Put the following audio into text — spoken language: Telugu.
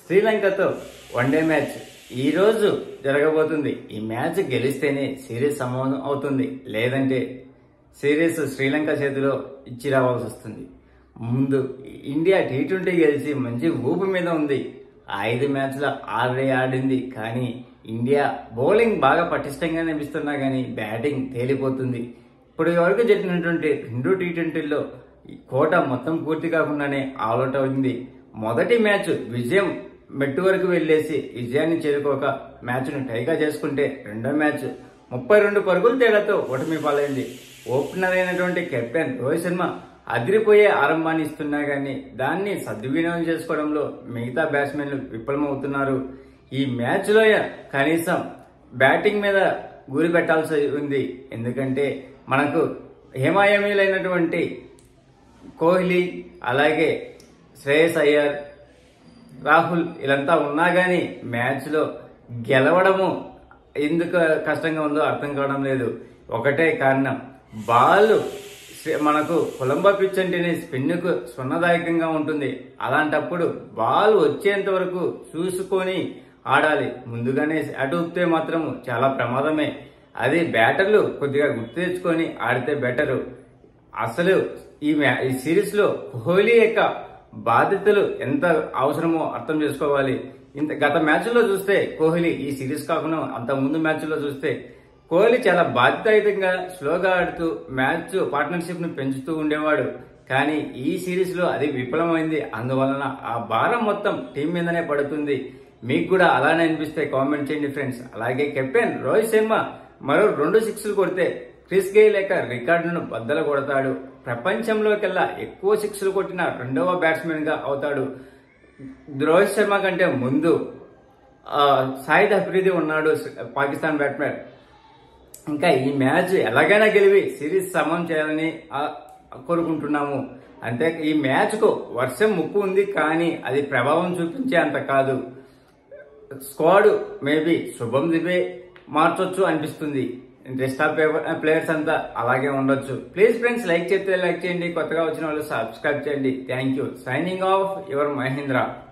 శ్రీలంకతో వన్డే మ్యాచ్ ఈ రోజు జరగబోతుంది ఈ మ్యాచ్ గెలిస్తేనే సిరీస్ సమానం అవుతుంది లేదంటే సిరీస్ శ్రీలంక చేతిలో ఇచ్చి రావాల్సి వస్తుంది ముందు ఇండియా టీ ట్వంటీ గెలిచి మంచి ఊపు మీద ఉంది ఐదు మ్యాచ్ల ఆల్రెడీ ఆడింది కానీ ఇండియా బౌలింగ్ బాగా పటిష్టంగా అనిపిస్తున్నా కానీ బ్యాటింగ్ తేలిపోతుంది ఇప్పటి వరకు జరిగినటువంటి రెండు టీ ట్వంటీల్లో కోట మొత్తం పూర్తి కాకుండానే ఆల్అౌట్ అయింది మొదటి మ్యాచ్ విజయం మెట్టు వరకు వెళ్లేసి విజయాన్ని చేరుకోక మ్యాచ్ను టైగా చేసుకుంటే రెండో మ్యాచ్ ముప్పై రెండు పరుగుల తేడాతో ఓటమి పాలైంది ఓపెనర్ అయినటువంటి కెప్టెన్ రోహిత్ శర్మ అదిరిపోయే ఆరంభాన్ని ఇస్తున్నా గానీ దాన్ని సద్వినియోగం చేసుకోవడంలో మిగతా బ్యాట్స్మెన్లు విఫలమవుతున్నారు ఈ మ్యాచ్ లో కనీసం బ్యాటింగ్ మీద గురి పెట్టాల్సి ఉంది ఎందుకంటే మనకు హేమాయమీలైనటువంటి కోహ్లీ అలాగే శ్రేయస్ అయ్యర్ రాహుల్ వీళ్ళంతా ఉన్నా గానీ మ్యాచ్ లో గెలవడము ఎందుకు కష్టంగా ఉందో అర్థం కావడం లేదు ఒకటే కారణం బాల్ మనకు కొలంబో పిచ్ అంటేనే స్పిన్కు స్వర్ణదాయకంగా ఉంటుంది అలాంటప్పుడు బాల్ వచ్చేంత వరకు చూసుకొని ఆడాలి ముందుగానే అటు ఊపితే మాత్రం చాలా ప్రమాదమే అది బ్యాటర్లు కొద్దిగా గుర్తు తెచ్చుకొని ఆడితే బెటరు అసలు ఈ మ్యా ఈ సిరీస్ లో కోహ్లీ యొక్క బాధ్యతలు ఎంత అవసరమో అర్థం చేసుకోవాలి ఇంత గత మ్యాచ్లో చూస్తే కోహ్లీ ఈ సిరీస్ కాకుండా అంత ముందు మ్యాచ్లో చూస్తే కోహ్లీ చాలా బాధ్యతాయుతంగా స్లోగా ఆడుతూ మ్యాచ్ పార్ట్నర్షిప్ ను పెంచుతూ ఉండేవాడు కానీ ఈ సిరీస్ లో అది విఫలమైంది అందువలన ఆ భారం మొత్తం టీం మీదనే పడుతుంది మీకు కూడా అలానే అనిపిస్తే కామెంట్ చేయండి ఫ్రెండ్స్ అలాగే కెప్టెన్ రోహిత్ శర్మ మరో రెండు సిక్స్లు కొడితే క్రిస్ గెయిల్ యొక్క రికార్డును బద్దలు కొడతాడు ప్రపంచంలోకెల్లా ఎక్కువ సిక్స్లు కొట్టిన రెండవ బ్యాట్స్మెన్ గా అవుతాడు రోహిత్ శర్మ కంటే ముందు ఆ, సాయిద్ అఫ్రీది ఉన్నాడు పాకిస్తాన్ బ్యాట్స్మెన్ ఇంకా ఈ మ్యాచ్ ఎలాగైనా గెలివి సిరీస్ సమం చేయాలని ఆ, కోరుకుంటున్నాము అంతే ఈ మ్యాచ్ కు వర్షం ముక్కు ఉంది కానీ అది ప్రభావం చూపించే అంత కాదు స్క్వాడ్ మేబీ శుభం దివే మార్చొచ్చు అనిపిస్తుంది రెస్ట్ ఆఫ్ ప్లేయర్స్ అంతా అలాగే ఉండొచ్చు ప్లీజ్ ఫ్రెండ్స్ లైక్ చేస్తే లైక్ చేయండి కొత్తగా వచ్చిన వాళ్ళు సబ్స్క్రైబ్ చేయండి thank you signing off your Mahindra